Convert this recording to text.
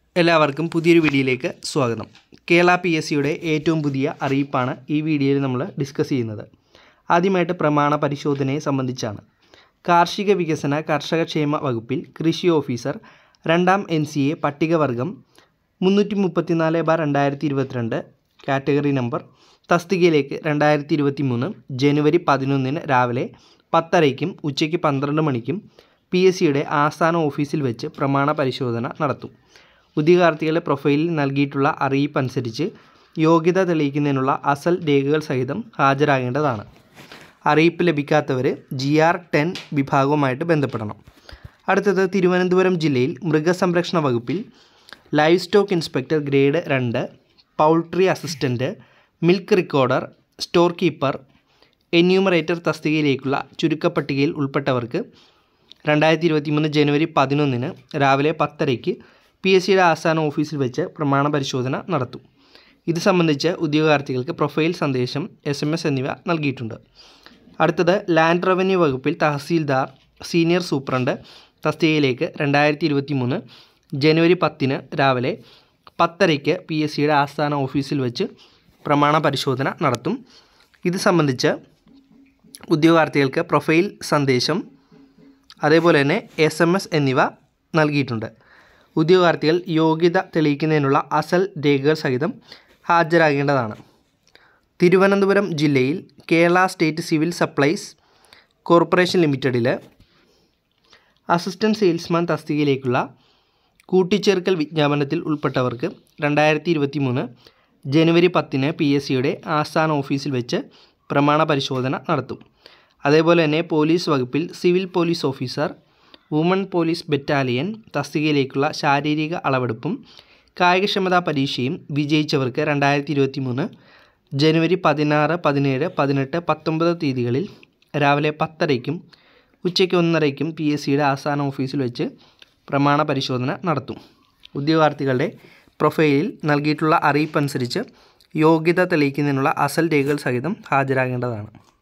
എല്ലാവർക്കും പുതിയൊരു വീഡിയോയിലേക്ക് സ്വാഗതം കേരള പി എസ് സിയുടെ ഏറ്റവും പുതിയ അറിയിപ്പാണ് ഈ വീഡിയോയിൽ നമ്മൾ ഡിസ്കസ് ചെയ്യുന്നത് ആദ്യമായിട്ട് പ്രമാണ പരിശോധനയെ സംബന്ധിച്ചാണ് കാർഷിക വികസന കർഷക ക്ഷേമ വകുപ്പിൽ കൃഷി ഓഫീസർ രണ്ടാം എൻ സി എ പട്ടികവർഗം മുന്നൂറ്റി മുപ്പത്തിനാല് ബാർ രണ്ടായിരത്തി ഇരുപത്തിരണ്ട് കാറ്റഗറി നമ്പർ തസ്തികയിലേക്ക് രണ്ടായിരത്തി ഇരുപത്തി മൂന്ന് ജനുവരി പതിനൊന്നിന് രാവിലെ പത്തരയ്ക്കും ഉച്ചയ്ക്ക് പന്ത്രണ്ട് മണിക്കും പി എസ് സിയുടെ ആസ്ഥാന ഓഫീസിൽ വെച്ച് പ്രമാണ പരിശോധന നടത്തും ഉദ്യോഗാർത്ഥികളുടെ പ്രൊഫൈലിൽ നൽകിയിട്ടുള്ള അറിയിപ്പ് അനുസരിച്ച് യോഗ്യത തെളിയിക്കുന്നതിനുള്ള അസൽ രേഖകൾ സഹിതം ഹാജരാകേണ്ടതാണ് അറിയിപ്പ് ലഭിക്കാത്തവർ ജി ആർ ടെൻ വിഭാഗവുമായിട്ട് ബന്ധപ്പെടണം അടുത്തത് തിരുവനന്തപുരം ജില്ലയിൽ മൃഗസംരക്ഷണ വകുപ്പിൽ ലൈവ് സ്റ്റോക്ക് ഇൻസ്പെക്ടർ ഗ്രേഡ് രണ്ട് poultry assistant milk recorder store keeper enumerator തസ്തികയിലേക്കുള്ള ചുരുക്കപ്പട്ടികയിൽ ഉൾപ്പെട്ടവർക്ക് രണ്ടായിരത്തി ഇരുപത്തി മൂന്ന് ജനുവരി പതിനൊന്നിന് രാവിലെ പത്തരയ്ക്ക് പി എസ് സിയുടെ ആസ്ഥാന ഓഫീസിൽ വെച്ച് പ്രമാണ പരിശോധന നടത്തും ഇത് സംബന്ധിച്ച് ഉദ്യോഗാർത്ഥികൾക്ക് പ്രൊഫൈൽ സന്ദേശം എസ് എം എസ് എന്നിവ നൽകിയിട്ടുണ്ട് അടുത്തത് ലാൻഡ് റവന്യൂ വകുപ്പിൽ തഹസീൽദാർ സീനിയർ സൂപ്രണ്ട് തസ്തികയിലേക്ക് രണ്ടായിരത്തി ഇരുപത്തി മൂന്ന് ജനുവരി പത്തിന് രാവിലെ പത്തരയ്ക്ക് പി എസ് സിയുടെ ആസ്ഥാന ഓഫീസിൽ വെച്ച് പ്രമാണ പരിശോധന നടത്തും ഇത് സംബന്ധിച്ച് ഉദ്യോഗാർത്ഥികൾക്ക് പ്രൊഫൈൽ സന്ദേശം അതേപോലെ തന്നെ എസ് എം എസ് എന്നിവ നൽകിയിട്ടുണ്ട് ഉദ്യോഗാർത്ഥികൾ യോഗ്യത തെളിയിക്കുന്നതിനുള്ള അസൽ രേഖകൾ സഹിതം ഹാജരാകേണ്ടതാണ് തിരുവനന്തപുരം ജില്ലയിൽ Kerala state civil supplies corporation ലിമിറ്റഡിൽ അസിസ്റ്റൻറ്റ് സെയിൽസ്മാൻ തസ്തികയിലേക്കുള്ള കൂട്ടിച്ചേർക്കൽ വിജ്ഞാപനത്തിൽ ഉൾപ്പെട്ടവർക്ക് രണ്ടായിരത്തി ഇരുപത്തി മൂന്ന് ജനുവരി പത്തിന് പി എസ് സിയുടെ ആസ്ഥാന ഓഫീസിൽ വെച്ച് പ്രമാണ പരിശോധന നടത്തും അതേപോലെ തന്നെ പോലീസ് വകുപ്പിൽ civil police officer woman police battalion തസ്തികയിലേക്കുള്ള ശാരീരിക അളവെടുപ്പും കായികക്ഷമതാ പരീക്ഷയും വിജയിച്ചവർക്ക് രണ്ടായിരത്തി ഇരുപത്തി മൂന്ന് ജനുവരി പതിനാറ് പതിനേഴ് പതിനെട്ട് പത്തൊമ്പത് തീയതികളിൽ രാവിലെ പത്തരയ്ക്കും ഉച്ചയ്ക്ക് ഒന്നരയ്ക്കും പി എസ് സിയുടെ ആസ്ഥാന ഓഫീസിൽ വെച്ച് പ്രമാണ പരിശോധന നടത്തും ഉദ്യോഗാർത്ഥികളുടെ പ്രൊഫൈലിൽ നൽകിയിട്ടുള്ള അറിയിപ്പ് അനുസരിച്ച് യോഗ്യത തെളിയിക്കുന്നതിനുള്ള അസൽ രേഖകൾ സഹിതം ഹാജരാകേണ്ടതാണ്